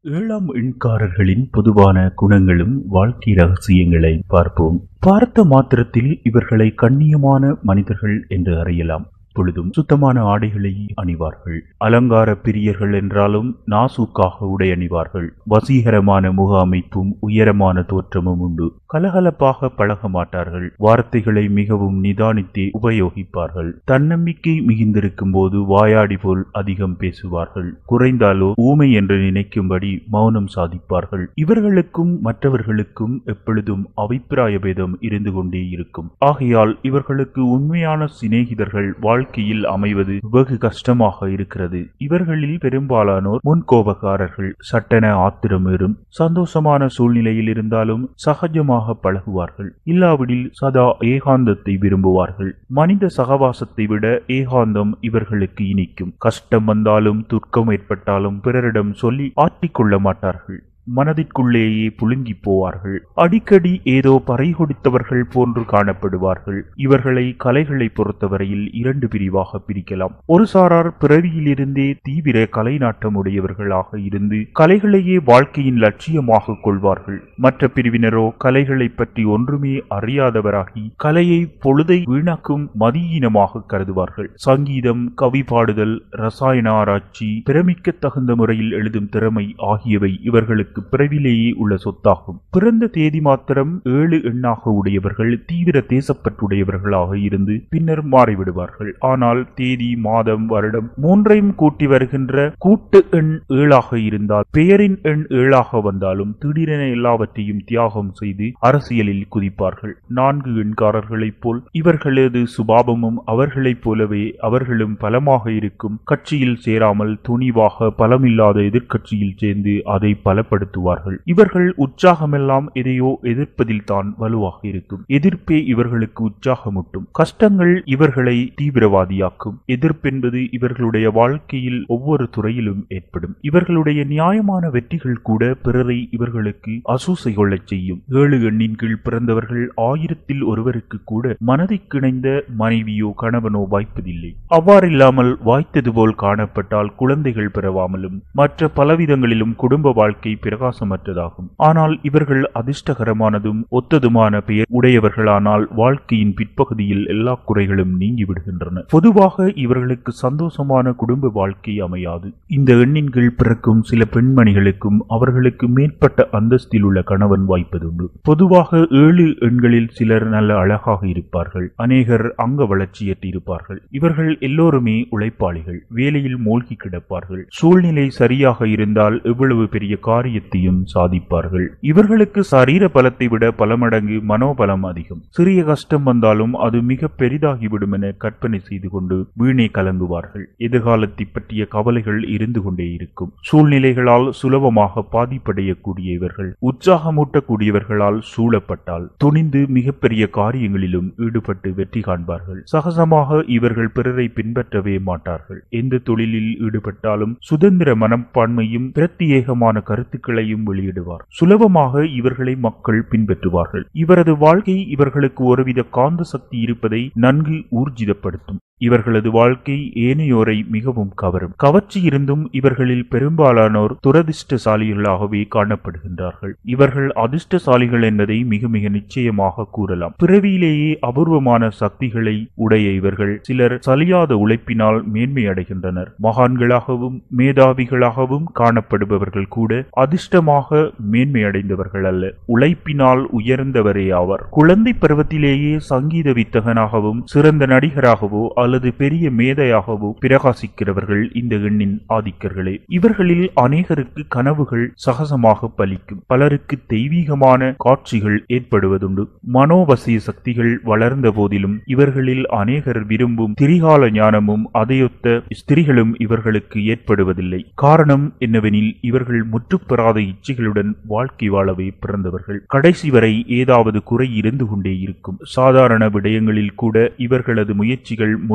ஏழாம் எண்காரர்களின் பொதுவான குணங்களும் வாழ்க்கை ரகசியங்களை பார்ப்போம் பார்த்த மாத்திரத்தில் இவர்களை கண்ணியமான மனிதர்கள் என்று அறியலாம் பொழுதும் சுத்தமான ஆடைகளை அணிவார்கள் அலங்கார பிரியர்கள் என்றாலும் நாசூக்காக உடை அணிவார்கள் வசீகரமான முக அமைப்பும் உயரமான தோற்றமும் உண்டு கலகலப்பாக பழக மாட்டார்கள் வார்த்தைகளை மிகவும் நிதானித்தே உபயோகிப்பார்கள் தன்னம்பிக்கை மிகுந்திருக்கும் போது வாயாடி போல் அதிகம் பேசுவார்கள் குறைந்தாலோ ஊமை என்று நினைக்கும்படி மௌனம் சாதிப்பார்கள் இவர்களுக்கும் மற்றவர்களுக்கும் எப்பொழுதும் அபிப்பிராய பேதம் இருந்து கொண்டே இருக்கும் ஆகையால் இவர்களுக்கு உண்மையான சிநேகிதர்கள் வாழ்க்கையில் அமைவது வெகு கஷ்டமாக இருக்கிறது இவர்களில் பெரும்பாலானோர் முன்கோபக்காரர்கள் சட்டென ஆத்திரமேறும் சந்தோஷமான சூழ்நிலையில் இருந்தாலும் சகஜமாக பழகுவார்கள் இல்லாவிடில் சதா ஏகாந்தத்தை விரும்புவார்கள் மனித சகவாசத்தை விட ஏகாந்தம் இவர்களுக்கு இனிக்கும் கஷ்டம் வந்தாலும் துர்க்கம் ஏற்பட்டாலும் பிறரிடம் சொல்லி ஆற்றிக்கொள்ள மாட்டார்கள் மனதிற்குள்ளேயே புழுங்கி போவார்கள் அடிக்கடி ஏதோ பறை கொடுத்தவர்கள் போன்று காணப்படுவார்கள் இவர்களை கலைகளை பொறுத்தவரையில் இரண்டு பிரிவாக பிரிக்கலாம் ஒரு சாரார் பிறவியிலிருந்தே தீவிர கலை நாட்டம் உடையவர்களாக இருந்து கலைகளையே வாழ்க்கையின் லட்சியமாக கொள்வார்கள் மற்ற பிரிவினரோ கலைகளை பற்றி ஒன்றுமே அறியாதவராகி கலையை பொழுதை வீணாக்கும் மதியீனமாக கருதுவார்கள் சங்கீதம் கவி பாடுதல் ரசாயன ஆராய்ச்சி பிரமிக்க தகுந்த முறையில் எழுதும் திறமை ஆகியவை இவர்களுக்கு பிறவிலேயே உள்ள சொத்தாகும் பிறந்த தேதி மாத்திரம் ஏழு எண்ணாக உடையவர்கள் தீவிர தேசப்பற்றுடையவர்களாக இருந்து பின்னர் மாறிவிடுவார்கள் ஆனால் தேதி மாதம் வருடம் மூன்றையும் கூட்டி வருகின்ற கூட்டு எண் ஏழாக இருந்தால் பெயரின் எண் ஏழாக வந்தாலும் திடீரென எல்லாவற்றையும் தியாகம் செய்து அரசியலில் குதிப்பார்கள் நான்கு எண்காரர்களைப் போல் இவர்களது சுபாவமும் அவர்களைப் போலவே அவர்களும் பலமாக இருக்கும் கட்சியில் சேராமல் துணிவாக பலமில்லாத எதிர்க்கட்சியில் சேர்ந்து அதை பலப்படுத்துவார்கள் இவர்கள் உற்சாகமெல்லாம் எதையோ எதிர்ப்பதில் தான் வலுவாக இருக்கும் எதிர்ப்பே இவர்களுக்கு உற்சாகமூட்டும் கஷ்டங்கள் இவர்களை தீவிரவாதியாக்கும் எதிர்ப்பென்பது இவர்களுடைய வாழ்க்கையில் ஒவ்வொரு துறையிலும் ஏற்படும் இவர்களுடைய நியாயமான வெற்றிகள் கூட பிறரை இவர்களுக்கு அசூசை கொள்ளச் செய்யும் ஏழு எண்ணின் கீழ் பிறந்தவர்கள் ஆயிரத்தில் ஒருவருக்கு கூட மனதை கிணைந்த மனைவியோ கணவனோ வாய்ப்பதில்லை அவ்வாறில்லாமல் வாய்த்தது போல் காணப்பட்டால் குழந்தைகள் பிறவாமலும் மற்ற பலவிதங்களிலும் குடும்ப வாழ்க்கை பிரகாசமற்றதாகும் ஆனால் இவர்கள் அதிர்ஷ்டகரமானதும் ஒத்ததுமான பெயர் உடையவர்களானால் வாழ்க்கையின் பிற்பகுதியில் எல்லா குறைகளும் நீங்கிவிடுகின்றன பொதுவாக இவர்களுக்கு சந்தோஷமான குடும்ப வாழ்க்கை அமையாது இந்த எண்ணின் கீழ் பிறக்கும் சில பெண்மணிகளுக்கும் அவர்களுக்கு மேற்பட்ட அந்தஸ்தில் உள்ள கணவன் வாய்ப்பதுண்டு பொதுவாக ஏழு எண்களில் சிலர் நல்ல அழகாக இருப்பார்கள் அநேகர் அங்க வளர்ச்சியற்று இருப்பார்கள் இவர்கள் எல்லோருமே உழைப்பாளிகள் வேலையில் மூழ்கி கிடப்பார்கள் சூழ்நிலை சரியாக இருந்தால் எவ்வளவு பெரிய காரியத்தையும் சாதிப்பார்கள் இவர்களுக்கு சரீர பலத்தை விட பல மடங்கு மனோபலம் அதிகம் சிறிய கஷ்டம் வந்தாலும் அது மிக பெரிதாகிவிடும் என கற்பனை செய்து கொண்டு வீணே கலங்குவார்கள் எதிர்காலத்தை பற்றிய கவலைகள் இருந்து கொண்டே இருக்கும் சூழ்நிலைகளால் சுலபமாக பாதிப்படையக்கூடிய இவர்கள் உற்சாகமூட்டக்கூடியவர்களால் சூழப்பட்டால் துணிந்து மிகப்பெரிய காரியங்களிலும் ஈடுபட்டு வெற்றி காண்பார்கள் சகசமாக இவர்கள் பிறரை பின்பற்றவே மாட்டார்கள் எந்த தொழிலில் ஈடுபட்டாலும் சுதந்திர மனப்பான்மையும் பிரத்யேகமான கருத்துக்களையும் வெளியிடுவார் சுலபமாக இவர்களை மக்கள் பின்பற்றுவார்கள் இவரது வாழ்க்கை இவர்களுக்கு ஒருவித காந்த சக்தி இருப்பதை நன்கு ஊர்ஜிதப்படுத்தும் இவர்களது வாழ்க்கை ஏனையோரை மிகவும் கவரும் கவர்ச்சி இருந்தும் இவர்களில் பெரும்பாலானோர் துரதிர்ஷ்டசாலிகளாகவே காணப்படுகின்றார்கள் இவர்கள் அதிர்ஷ்டசாலிகள் என்பதை மிக மிக நிச்சயமாக கூறலாம் பிறவியிலேயே அபூர்வமான சக்திகளை உடைய இவர்கள் சிலர் சலியாத உழைப்பினால் மேன்மை அடைகின்றனர் மகான்களாகவும் மேதாவிகளாகவும் காணப்படுபவர்கள் கூட அதிர்ஷ்டமாக மேன்மை அடைந்தவர்கள் அல்ல உழைப்பினால் உயர்ந்தவரே ஆவர் குழந்தை பருவத்திலேயே சங்கீத வித்தகனாகவும் சிறந்த நடிகராகவோ அல்லது பெரிய மேதையாகவோ பிரகாசிக்கிறவர்கள் இந்த எண்ணின் ஆதிக்கர்களே இவர்களில் அநேகருக்கு கனவுகள் சகசமாக பலிக்கும் பலருக்கு தெய்வீகமான காட்சிகள் ஏற்படுவதுண்டு மனோவசிய சக்திகள் வளர்ந்த போதிலும் இவர்களில் அநேகர் விரும்பும் திரிகால ஞானமும் அதையொத்த ஸ்திரிகளும் இவர்களுக்கு ஏற்படுவதில்லை காரணம் என்னவெனில் இவர்கள் முற்றுப்பெறாத இச்சைகளுடன் வாழ்க்கை வாழவே பிறந்தவர்கள் கடைசி வரை ஏதாவது குறை இருந்து கொண்டே இருக்கும் சாதாரண விடயங்களில் கூட இவர்களது முயற்சிகள்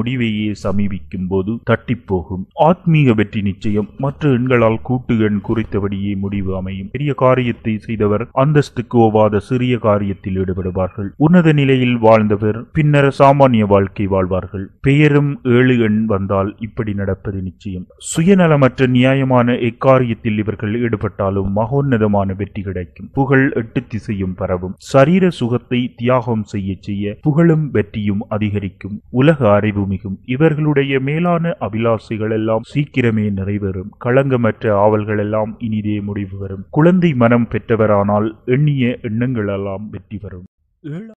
முடிவையே சமீபிக்கும் போது தட்டிப்போகும் ஆத்மீக வெற்றி நிச்சயம் மற்ற எண்களால் கூட்டு எண் குறித்தபடியே முடிவு அமையும் பெரிய காரியத்தை செய்தவர் அந்தஸ்துக்கு ஒவ்வாத சிறிய காரியத்தில் ஈடுபடுவார்கள் உன்னத நிலையில் வாழ்ந்தவர் பின்னர் சாமானிய வாழ்க்கை வாழ்வார்கள் பெயரும் ஏழு எண் வந்தால் இப்படி நடப்பது நிச்சயம் சுயநலமற்ற நியாயமான எக்காரியத்தில் இவர்கள் ஈடுபட்டாலும் மகோன்னதமான வெற்றி கிடைக்கும் புகழ் எட்டு திசையும் பரவும் சரீர சுகத்தை தியாகம் செய்ய செய்ய புகழும் வெற்றியும் அதிகரிக்கும் உலக அறிவு மிகும் இவர்களுடைய மேலான அபிலாசைகள் எல்லாம் சீக்கிரமே நிறைவேறும் களங்கமற்ற ஆவல்கள் எல்லாம் இனிதே முடிவு வரும் குழந்தை மனம் பெற்றவரானால் எண்ணிய எண்ணங்களெல்லாம் வெற்றி வரும்